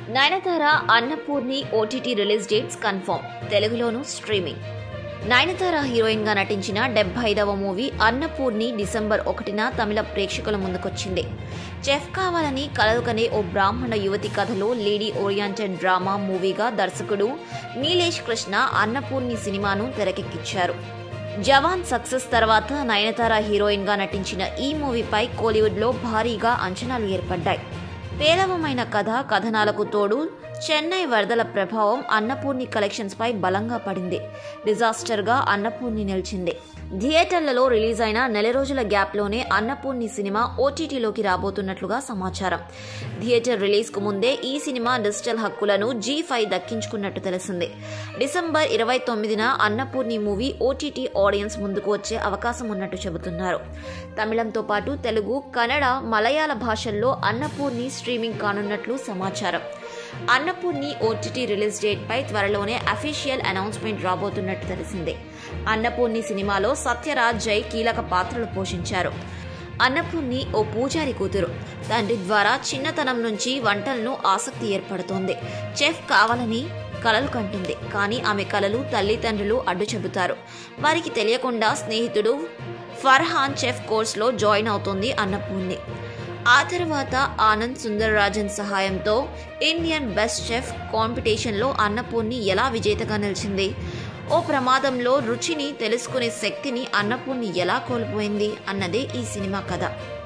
Nayanthara Annapoorani OTT release dates confirm తెలుగులోను streaming Nayanthara heroine గా నటించిన డెబ్బై ఐదవ మూవీ అన్నపూర్ణి డిసెంబర్ ఒకటిన తమిళ ప్రేక్షకుల ముందుకొచ్చింది చెఫ్ కావాలని కలలుకనే ఓ బ్రాహ్మణ యువతి కథలో లేడీ ఓరియంటెడ్ డ్రామా మూవీగా దర్శకుడు నీలేష్ కృష్ణ అన్నపూర్ణి సినిమాను తెరకెక్కించారు జవాన్ సక్సెస్ తర్వాత నయనతార హీరోయిన్ గా నటించిన ఈ మూవీపై కోలీవుడ్ లో భారీగా అంచనాలు ఏర్పడ్డాయి పేలవమైన కథ కథనాలకు తోడు చెన్నై వరదల ప్రభావం అన్నపూర్ణి కలెక్షన్స్ పై బలంగా పడింది డిజాస్టర్ గా అన్నపూర్ణి నిలిచింది థియేటర్లలో రిలీజ్ అయిన నెల రోజుల గ్యాప్లోనే అన్నపూర్ణి సినిమా ఓటీటీలోకి రాబోతున్నట్లుగా సమాచారం థియేటర్ రిలీజ్ కు ముందే ఈ సినిమా డిజిటల్ హక్కులను జీ ఫైవ్ దక్కించుకున్నట్టు తెలిసింది డిసెంబర్ ఇరవై తొమ్మిదిన అన్నపూర్ణి మూవీ ఓటీటీ ఆడియన్స్ ముందుకు వచ్చే అవకాశం ఉన్నట్టు చెబుతున్నారు తమిళంతో పాటు తెలుగు కన్నడ మలయాళ భాషల్లో అన్నపూర్ణి స్ట్రీమింగ్ కానున్నట్లు సమాచారం అన్నపూర్ణి ఓటీటీ రిలీజ్ డేట్ పై త్వరలోనే అఫీషియల్ అనౌన్స్మెంట్ రాబోతున్నట్టు తెలిసిందే అన్నపూర్ణి సినిమాలో సత్యరాజ్ జై కీలక పాత్రలు పోషించారు అన్నపూర్ణి ఓ పూజారి కూతురు తండ్రి ద్వారా చిన్నతనం నుంచి వంటలను ఆసక్తి ఏర్పడుతోంది చెఫ్ కావాలని కలలు కంటుంది కానీ ఆమె కలలు తల్లిదండ్రులు అడ్డు చెబుతారు వారికి తెలియకుండా స్నేహితుడు ఫర్హాన్ చెఫ్ కోర్స్లో జాయిన్ అవుతుంది అన్నపూర్ణి ఆ తర్వాత ఆనంద్ సుందరరాజన్ సహాయంతో ఇండియన్ బెస్ట్ చెఫ్ కాంపిటీషన్లో అన్నపూర్ణి ఎలా విజేతగా నిలిచింది ఓ ప్రమాదంలో రుచిని తెలుసుకునే శక్తిని అన్నపూర్ణి ఎలా కోల్పోయింది అన్నదే ఈ సినిమా కథ